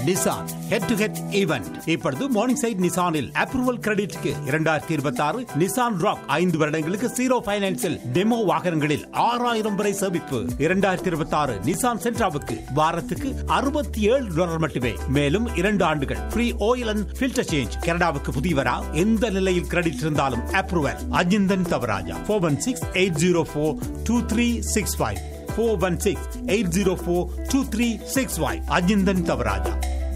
Nissan head to head event இப்பொழுது morning side நிசானில் approval கிரெடிட்க்கு இரண்டாயிரத்தி இருபத்தி ஆறு நிசான் ராக் ஐந்து வருடங்களுக்கு ஜீரோ பைனான்சில் டெமோ வாகனங்களில் ஆறாயிரம் வரை சேமிப்பு இரண்டாயிரத்தி இருபத்தி ஆறு நிசான் சென்ட்ராவுக்கு வாரத்துக்கு அறுபத்தி ஏழு டாலர் மட்டுமே மேலும் இரண்டு ஆண்டுகள் free oil and filter change கனடாவுக்கு புதியவரா எந்த நிலையில் கிரெடிட் இருந்தாலும் approval Ajinthan Thavarajah four one six eight zero four two three six five four one six eight zero four two three six five Ajinthan Thavarajah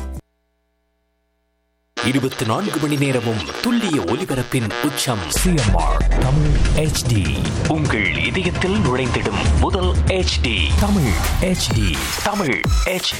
இருபத்தி நான்கு மணி நேரமும் துல்லிய ஒலிபரப்பின் உச்சம் சிஎம்ஆர் தமிழ் ஹெச்டி உங்கள் இதயத்தில் நுழைந்திடும் முதல் HD Tamil HD Tamil HD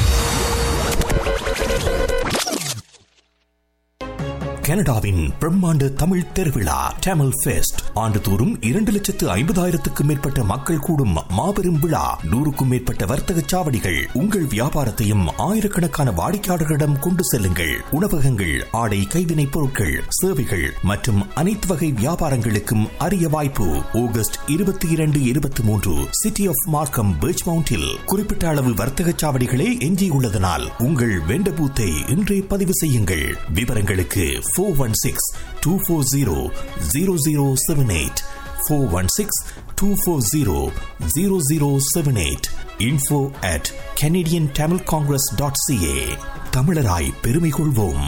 கனடாவின் பிரம்மாண்ட தமிழ் திருவிழா டேமல் ஃபெஸ்ட் ஆண்டுதோறும் இரண்டு லட்சத்து ஐம்பதாயிரத்துக்கும் மேற்பட்ட மக்கள் கூடும் மாபெரும் விழா நூறுக்கும் மேற்பட்ட வர்த்தக சாவடிகள் உங்கள் வியாபாரத்தையும் ஆயிரக்கணக்கான வாடிக்கையாளர்களிடம் கொண்டு செல்லுங்கள் உணவகங்கள் ஆடை கைவினைப் பொருட்கள் சேவைகள் மற்றும் அனைத்து வகை வியாபாரங்களுக்கும் அரிய வாய்ப்பு ஆகஸ்ட் இருபத்தி இரண்டு இருபத்தி மூன்று சிட்டி ஆஃப் மார்க்கம் பீச் மவுண்டில் குறிப்பிட்ட அளவு வர்த்தக சாவடிகளே எஞ்சியுள்ளதனால் உங்கள் வெண்ட பூத்தை இன்றே பதிவு செய்யுங்கள் விவரங்களுக்கு four one six two four zero zero zero seven eight four one six two four zero zero zero seven eight info at Canadian Tamil Congress dot CA தமிழராய் பெருமை கொள்வோம்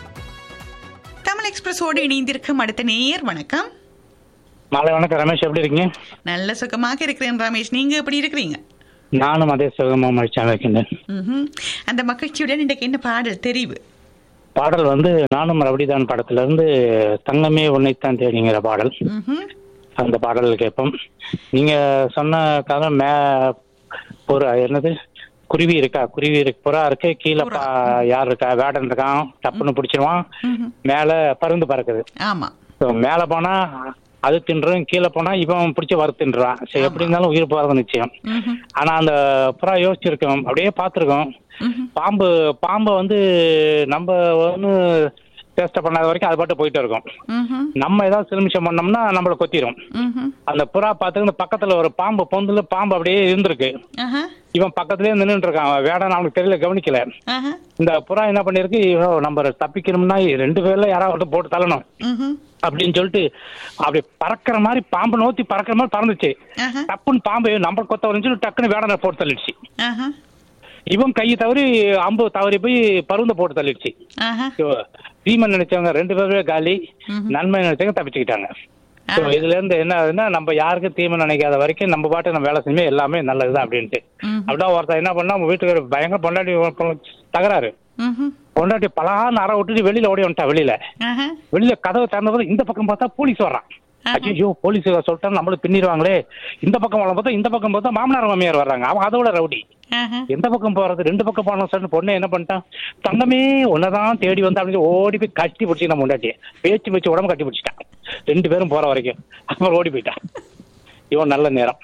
தமிழ் எக்ஸ்பிரஸோடு இணைந்திருக்கும் அடுத்த நேயர் வணக்கம் மாலை வணக்கம் ரமேஷ் எப்படி இருக்கீங்க நல்ல சுகமாக இருக்கிறேன் ரமேஷ் நீங்க எப்படி இருக்கிறீங்க நானும் அதே சுகமாக மகிழ்ச்சியாக இருக்கின்றேன் ம்ஹும். அந்த மகிழ்ச்சியுடன் இன்றைக்கு என்ன பாடல் தெரிவு பாடல் வந்து நானும் ரவுடிதான் படத்துல இருந்து தங்கமே உன்னைத்தான் தேடிங்கிற பாடல் ம்ஹும். அந்த பாடல் கேட்போம் நீங்க சொன்ன கதை மே ஒரு என்னது குருவி இருக்கா குருவி இருக்கு புறா இருக்கு கீழே புறா. பா- யார் இருக்கா வேடன் இருக்கான் டப்புன்னு பிடிச்சிருவான் ம்ஹும். மேல பருந்து பறக்குது ஆமா So, மேல போனா அது தின்றும் கீழே போனா இவன் பிடிச்சி வறு தின்றான் சரி எப்படி இருந்தாலும் உயிர் போறது நிச்சயம் ம்ஹும். ஆனா அந்த புறா யோசிச்சிருக்கோம் அப்படியே பார்த்திருக்கோம் ம்ஹும். பாம்பு பாம்பை வந்து நம்ம ஒன்று டேஸ்ட் பண்ணாத வரைக்கும் அது பாட்டு போயிட்டு இருக்கும் ம்ஹும். நம்ம ஏதாவது சிலுமிஷம் பண்ணோம்னா நம்மள கொத்திரும் ம்ஹும். அந்த புறா பார்த்துக்கிட்டு பக்கத்துல ஒரு பாம்பு பொந்துல பாம்பு அப்படியே இருந்திருக்கு ஆஹா. இவன் பக்கத்துலயே நின்னுட்டு இருக்கான் அவன் வேடான்னு அவனுக்கு தெரியல கவனிக்கல ஆஹா. இந்த புறா என்ன பண்ணிருக்கு ஐயோ, நம்ம தப்பிக்கணும்னா ரெண்டு பேர்ல யாராவது போட்டு தள்ளணும் ம்ஹும். அப்படின்னு சொல்லிட்டு அப்படி பறக்கிற மாதிரி பாம்பு நோத்தி பறக்கிற மாதிரி பறந்துச்சு ஆஹா. டப்புன்னு பாம்பு நம்ம கொத்த வரைஞ்சு டக்குன்னு வேடனை போட்டு தள்ளிடுச்சு ஆஹா. இவன் கையை தவறி அம்பு தவறி போய் பருந்த போட்டு தள்ளிடுச்சு ஆஹா. So, தீமன் நினைச்சவங்க ரெண்டு பேருமே காலி ம்ஹும். நன்மை நினைச்சவங்க தப்பிச்சுக்கிட்டாங்க ஆ. So, இதுல இருந்து என்ன ஆகுதுன்னா நம்ம யாருக்கும் தீமை நினைக்காத வரைக்கும் நம்ம பாட்டு நம்ம வேலை செஞ்சோம் எல்லாமே நல்லதுதான் அப்படின்ட்டு ம்ஹும். அப்படிதான் ஒருத்தன் என்ன பண்ணா நம்ம வீட்டுக்கு பயங்கர பொண்டாட்டி தகராறு ம்ஹும். பொண்டாட்டி பலகான்னு அற விட்டுட்டு வெளியில ஓடி வந்துட்டா வெளியில ஆஹா. வெளியில கதவை திறந்தபோது இந்த பக்கம் பார்த்தா போலீஸ் வர்றான் ஆஹா. ஐயோ போலீஸ் சொல்லிட்டா நம்மளுக்கு பின்னிடுவாங்களே இந்த பக்கம் வளம் பார்த்தா இந்த பக்கம் பார்த்தா மாமனார் மாமியார் வர்றாங்க அவன் அதோட ரவுடி ஆஹா. எந்த பக்கம் போறது ரெண்டு பக்கம் போனோம் சார் பொண்ணு என்ன பண்ணிட்டான் தங்கமே உன்னதான் தேடி வந்து அப்படின்னு ஓடி போய் கட்டி பிடிச்சி நம்ம முண்டாட்டி பேச்சு பேச்சு உடம்பு கட்டி பிடிச்சிட்டான் ரெண்டு பேரும் போற வரைக்கும் அப்புறம் ஓடி போயிட்டான் இவன் நல்ல நேரம்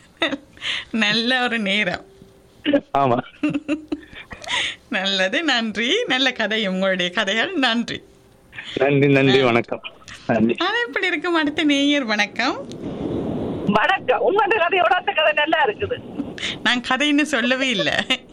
நல்ல ஒரு நேரம் ஆமா நல்லது நன்றி நல்ல கதை உங்களுடைய கதைகள் நன்றி நன்றி நன்றி வணக்கம் நன்றி அது எப்படி இருக்கும் அடுத்த நேயர் வணக்கம் வணக்கம் உண்மை கதையோட அந்த கதை நல்லா இருக்குது நான் கதைன்னு சொல்லவே இல்லை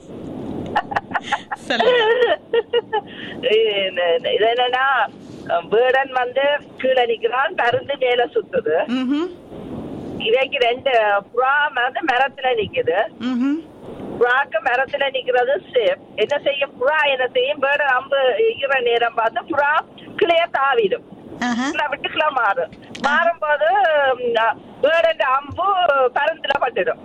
சொல்லுங்க இது இது என்னன்னா வேடன் வந்து கீழே நிக்கிறான் பருந்து மேல சுத்துது ம்ஹும். இவைக்கு ரெண்டு புறா வந்து மரத்துல நிக்குது ம்ஹும். புறாக்கு மரத்துல நிக்கிறது சேஃப் என்ன செய்யும் புறா என்ன செய்யும் வேடன் அம்பு ஈர நேரம் பார்த்து புறா கிளைய தாவிடும் ஆஹா. கிளை விட்டு கிளை மாறும் மாறும்போது வேடன் அம்பு பருந்துல பட்டுடும்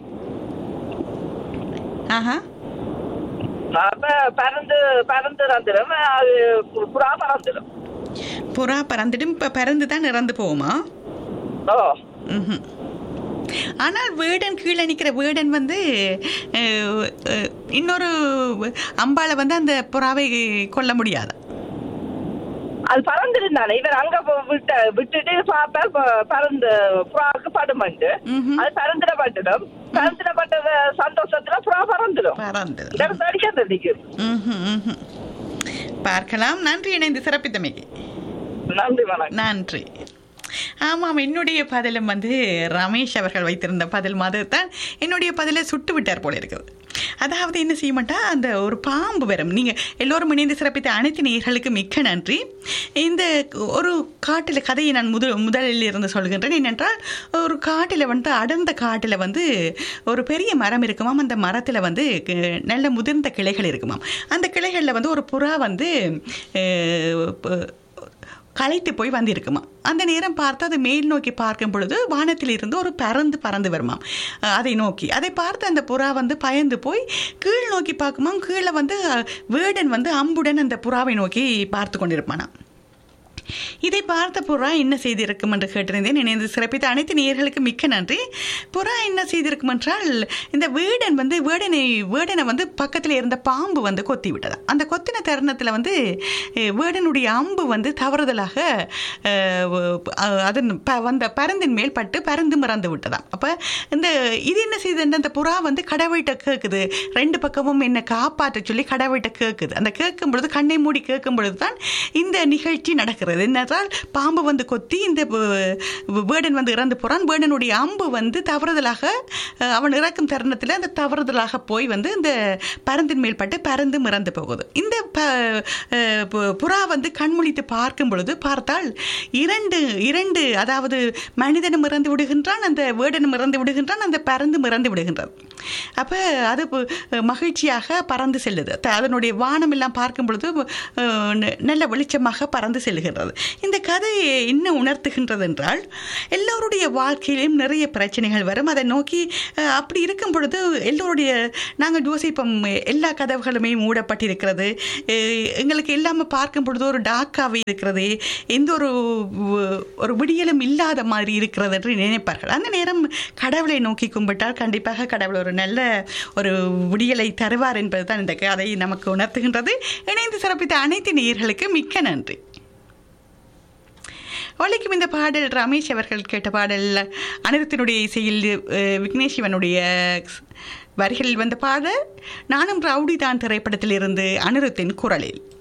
ஆஹா. அப்ப பறந்து பறந்து வந்துடும் அது புறா பறந்துடும் புறா பறந்துடும் இப்ப பறந்து தான் இறந்து போகுமா ஓ ம்ஹும். ஆனால் வேடன் கீழே நிற்கிற வேடன் வந்து அஹ், அஹ், இன்னொரு அம்பாளை வந்து அந்த புறாவை கொல்ல முடியாது அது பறந்துருந்தானே இவர் அங்க போ- விட்ட விட்டுட்டு பார்ப்பார் ப- பறந்து புறாவுக்கு படுமண்டு ம்ஹும். அது பறந்துடப்பட்டுடும் பறந்துடப்பட்டத சந்தோஷத்துல புறா பறந்துடும் பறந்தது இடர் அடிக்க நிற்கும் ம்ஹும், ம்ஹும். பார்க்கலாம் நன்றி இணைந்து சிறப்பித்தமைக்கு நன்றி வணக்கம் நன்றி ஆமாம் என்னுடைய பதிலும் வந்து ரமேஷ் அவர்கள் வைத்திருந்த பதில் மாதிரி தான் என்னுடைய பதிலை சுட்டு விட்டார் போல இருக்குது அதாவது என்ன செய்ய மாட்டா அந்த ஒரு பாம்பு வரும் நீங்கள் எல்லோரும் இணைந்து சிறப்பித்த அனைத்து நேயர்களுக்கு மிக்க நன்றி இந்த ஒரு காட்டில் கதையை நான் முதல் முதலில் இருந்து சொல்கின்றேன் என்னென்றால் ஒரு காட்டில் வந்து அடர்ந்த காட்டில் வந்து ஒரு பெரிய மரம் இருக்குமாம் அந்த மரத்தில் வந்து க- நல்ல முதிர்ந்த கிளைகள் இருக்குமாம் அந்த கிளைகளில் வந்து ஒரு புறா வந்து அஹ், ப- களைத்து போய் வந்திருக்குமா அந்த நேரம் பார்த்து அது மேல் நோக்கி பார்க்கும் பொழுது வானத்தில் இருந்து ஒரு பறந்து பறந்து வருமாம் அஹ் அதை நோக்கி அதை பார்த்து அந்த புறா வந்து பயந்து போய் கீழ் நோக்கி பார்க்குமாம் கீழே வந்து அஹ், வேடன் வந்து அம்புடன் அந்த புறாவை நோக்கி பார்த்து கொண்டிருப்பானாம் இதை பார்த்த புறா என்ன செய்திருக்கும் என்று கேட்டிருந்தேன் இணைந்து சிறப்பித்த அனைத்து நேயர்களுக்கு மிக்க நன்றி புறா என்ன செய்திருக்கும் என்றால் இந்த வேடன் வந்து வேடனை வேடனை வந்து பக்கத்தில் இருந்த பாம்பு வந்து கொத்தி விட்டதாம் அந்த கொத்தின தருணத்தில் வந்து அஹ், வேடனுடைய அம்பு வந்து தவறுதலாக அஹ், அஹ், அதன் ப- வந்த பரந்தின் மேல் பட்டு பறந்து மறந்து விட்டதாம் அப்போ இந்த இது என்ன செய்யுதுன்னா அந்த புறா வந்து கடவுள்கிட்ட கேட்குது ரெண்டு பக்கமும் என்ன காப்பாற்ற சொல்லி கடவுள்கிட்ட கேட்குது அந்த கேட்கும் பொழுது கண்ணை மூடி கேட்கும் பொழுது தான் இந்த நிகழ்ச்சி நடக்கிறது என்னென்றால் பாம்பு வந்து கொத்தி இந்த வே- வேடன் வந்து இறந்து போகிறான் வேடனுடைய அம்பு வந்து தவறுதலாக அஹ், அவன் இறக்கும் தருணத்தில் அந்த தவறுதலாக போய் வந்து இந்த பரந்தின் மேல் பட்டு பறந்து இறந்து போகுது இந்த ப அஹ், பு- புறா வந்து கண்முழித்து பார்க்கும் பொழுது பார்த்தால் இரண்டு இரண்டு அதாவது மனிதனும் இறந்து விடுகின்றான் அந்த வேடனும் இறந்து விடுகின்றான் அந்த பறந்தும் இறந்து விடுகின்றது அப்போ அது பு- மகிழ்ச்சியாக பறந்து செல்லுது த- அதனுடைய வானம் எல்லாம் பார்க்கும் பொழுது அஹ், ந- நல்ல வெளிச்சமாக பறந்து செல்லுகின்றது இந்த கதை என்ன உணர்த்துகின்றது என்றால் எல்லோருடைய வாழ்க்கையிலும் நிறைய பிரச்சனைகள் வரும் அதை நோக்கி அஹ், அப்படி இருக்கும் பொழுது எல்லோருடைய நாங்கள் யோசிப்போம் எல்லா கதவுகளுமே மூடப்பட்டிருக்கிறது அஹ், எங்களுக்கு எல்லாமே பார்க்கும் பொழுது ஒரு டாக்காவே இருக்கிறது எந்த ஒரு வ- ஒரு விடியலும் இல்லாத மாதிரி இருக்கிறது என்று நினைப்பார்கள் அந்த நேரம் கடவுளை நோக்கி கும்பிட்டால் கண்டிப்பாக கடவுள் ஒரு நல்ல ஒரு விடியலை தருவார் என்பதுதான் இந்த கதை நமக்கு உணர்த்துகின்றது இணைந்து சிறப்பித்த அனைத்து நேயர்களுக்கு மிக்க நன்றி ஒழிக்கும் இந்த பாடல் ரமேஷ் அவர்கள் கேட்ட பாடல் அனிருத்தினுடைய இசையில் அஹ், விக்னேஷ் சிவனுடைய வரிகளில் வந்த பாடல் நானும் ரவுடி தான் திரைப்படத்தில் இருந்து அனிருத்தின் குரலில்